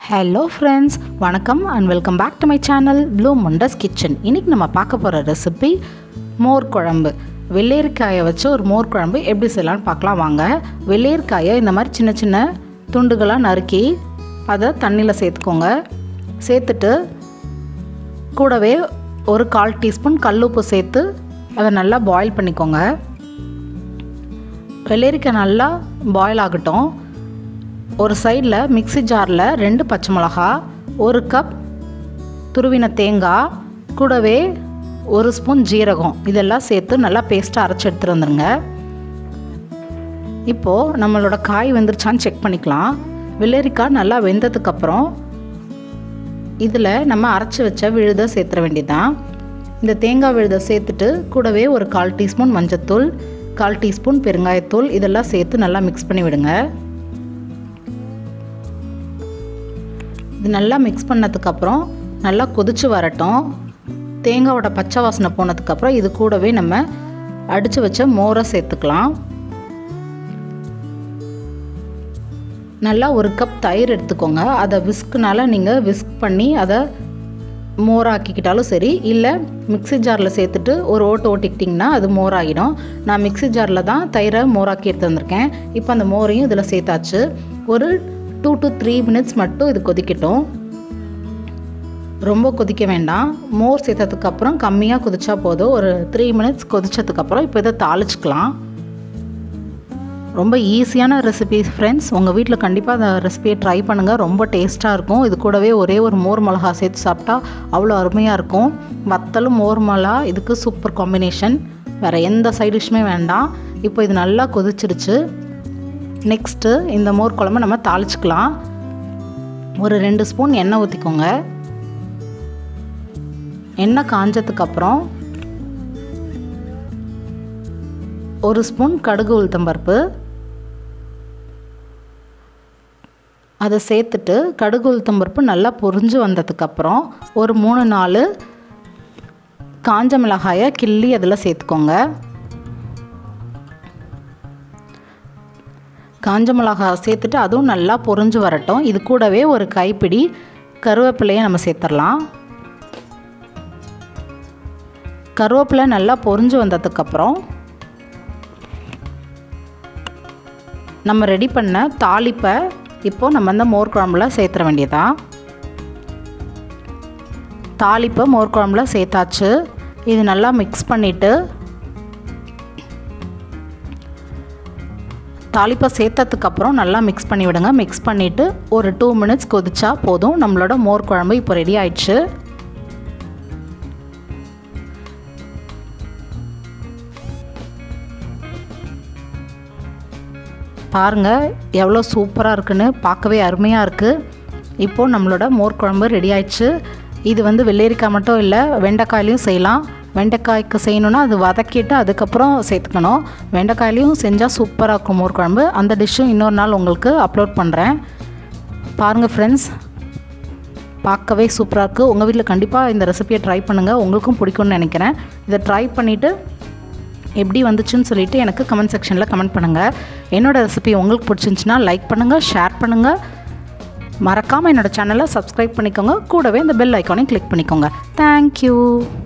hello friends வணக்கம் and welcome back to my channel blue முண்டஸ் kitchen இன்றைக்கி நம்ம பார்க்க போகிற ரெசிபி மோர் குழம்பு வெள்ளேரிக்காயை வச்சு ஒரு மோர் குழம்பு எப்படி செய்யலாம்னு பார்க்கலாம் வாங்க வெள்ளேரிக்காயை இந்த மாதிரி சின்ன சின்ன துண்டுகளாக நறுக்கி அதை தண்ணியில் சேர்த்துக்கோங்க சேர்த்துட்டு கூடவே ஒரு கால் டீஸ்பூன் கல்லுப்பு சேர்த்து அதை நல்லா பாயில் பண்ணிக்கோங்க வெள்ளரிக்காய் நல்லா பாயில் ஆகட்டும் ஒரு சைடில் மிக்ஸி ஜாரில் ரெண்டு பச்சை மிளகா ஒரு கப் துருவின தேங்காய் கூடவே ஒரு ஸ்பூன் ஜீரகம் இதெல்லாம் சேர்த்து நல்லா பேஸ்ட்டாக அரைச்சி எடுத்துகிட்டு வந்துடுங்க இப்போது நம்மளோட காய் வெந்துருச்சான்னு செக் பண்ணிக்கலாம் வெள்ளரிக்காய் நல்லா வெந்ததுக்கப்புறம் இதில் நம்ம அரைச்சி வச்ச விழுதை சேர்த்துற வேண்டியதான் இந்த தேங்காய் விழுதை சேர்த்துட்டு கூடவே ஒரு கால் டீஸ்பூன் மஞ்சத்தூள் கால் டீஸ்பூன் பெருங்காயத்தூள் இதெல்லாம் சேர்த்து நல்லா மிக்ஸ் பண்ணி விடுங்க இது நல்லா மிக்ஸ் பண்ணதுக்கப்புறம் நல்லா கொதிச்சு வரட்டும் தேங்காவோட பச்சை வாசனை போனதுக்கப்புறம் இது கூடவே நம்ம அடித்து வச்ச மோரை சேர்த்துக்கலாம் நல்லா ஒரு கப் தயிர் எடுத்துக்கோங்க அதை விஸ்க்குனால நீங்கள் விஸ்க் பண்ணி அதை மோராக்கிக்கிட்டாலும் சரி இல்லை மிக்ஸி ஜாரில் சேர்த்துட்டு ஒரு ஓட்டு ஓட்டிக்கிட்டிங்கன்னா அது மோராகிடும் நான் மிக்ஸி ஜாரில் தான் தயிரை மோராக்கி எடுத்து வந்திருக்கேன் இப்போ அந்த மோரையும் இதில் சேர்த்தாச்சு ஒரு டூ டு த்ரீ மினிட்ஸ் மட்டும் இது கொதிக்கட்டும் ரொம்ப கொதிக்க வேண்டாம் மோர் சேர்த்ததுக்கப்புறம் கம்மியாக கொதிச்சா போதும் ஒரு த்ரீ மினிட்ஸ் கொதிச்சதுக்கப்புறம் இப்போ இதை தாளிச்சுக்கலாம் ரொம்ப ஈஸியான ரெசிபி ஃப்ரெண்ட்ஸ் உங்கள் வீட்டில் கண்டிப்பாக அந்த ரெசிபியை ட்ரை பண்ணுங்கள் ரொம்ப டேஸ்ட்டாக இருக்கும் இது கூடவே ஒரே ஒரு மோர் மிளகா சேர்த்து சாப்பிட்டா அவ்வளோ அருமையாக இருக்கும் வத்தலும் மோர் மிளகா இதுக்கு சூப்பர் காம்பினேஷன் வேறு எந்த சைட் டிஷ்ஷுமே வேண்டாம் இப்போ இது நல்லா கொதிச்சிடுச்சு நெக்ஸ்ட்டு இந்த மோர் குழம்பு நம்ம தாளிச்சிக்கலாம் ஒரு ரெண்டு ஸ்பூன் எண்ணெய் ஊற்றிக்கோங்க எண்ணெய் காஞ்சதுக்கப்புறம் ஒரு ஸ்பூன் கடுகு உளுத்தம்பருப்பு அதை சேர்த்துட்டு கடுகு உளுத்தம்பருப்பு நல்லா பொரிஞ்சு வந்ததுக்கப்புறம் ஒரு மூணு நாலு காஞ்ச மிளகாயை கிள்ளி அதில் சேர்த்துக்கோங்க காஞ்ச மிளகா சேர்த்துட்டு அதுவும் நல்லா பொரிஞ்சு வரட்டும் இது கூடவே ஒரு கைப்பிடி கருவேப்பிலையை நம்ம சேர்த்துடலாம் கருவேப்பிலை நல்லா பொரிஞ்சு வந்ததுக்கப்புறம் நம்ம ரெடி பண்ண தாளிப்பை இப்போது நம்ம அந்த மோர் குழம்புல சேர்த்துற வேண்டியதான் தாளிப்பை மோர் குழம்புல சேர்த்தாச்சு இது நல்லா மிக்ஸ் பண்ணிவிட்டு தாளிப்பை சேர்த்ததுக்கப்புறம் நல்லா மிக்ஸ் பண்ணி விடுங்க மிக்ஸ் பண்ணிவிட்டு ஒரு டூ மினிட்ஸ் கொதிச்சா போதும் நம்மளோட மோர் குழம்பு இப்போ ரெடி ஆயிடுச்சு பாருங்கள் எவ்வளோ சூப்பராக இருக்குன்னு பார்க்கவே அருமையாக இருக்குது இப்போது நம்மளோட மோர் குழம்பு ரெடி ஆயிடுச்சு இது வந்து வெள்ளரிக்காய் மட்டும் இல்லை வெண்டைக்காயிலையும் செய்யலாம் வெண்டைக்காய்க்கு செய்யணுன்னா அது வதக்கிட்டு அதுக்கப்புறம் சேர்த்துக்கணும் வெண்டைக்காயிலையும் செஞ்சால் சூப்பராக இருக்கும் மோர் குழம்பு அந்த டிஷ்ஷும் இன்னொரு நாள் உங்களுக்கு அப்லோட் பண்ணுறேன் பாருங்கள் ஃப்ரெண்ட்ஸ் பார்க்கவே சூப்பராக இருக்குது உங்கள் வீட்டில் கண்டிப்பாக இந்த ரெசிபியை ட்ரை பண்ணுங்கள் உங்களுக்கும் பிடிக்கும்னு நினைக்கிறேன் இதை ட்ரை பண்ணிவிட்டு எப்படி வந்துச்சுன்னு சொல்லிவிட்டு எனக்கு கமெண்ட் செக்ஷனில் கமெண்ட் பண்ணுங்கள் என்னோடய ரெசிபி உங்களுக்கு பிடிச்சிருந்துச்சின்னா லைக் பண்ணுங்கள் ஷேர் பண்ணுங்கள் மறக்காமல் என்னோடய சேனலை சப்ஸ்கிரைப் பண்ணிக்கோங்க கூடவே இந்த பெல் ஐக்கானையும் கிளிக் பண்ணிக்கோங்க தேங்க்யூ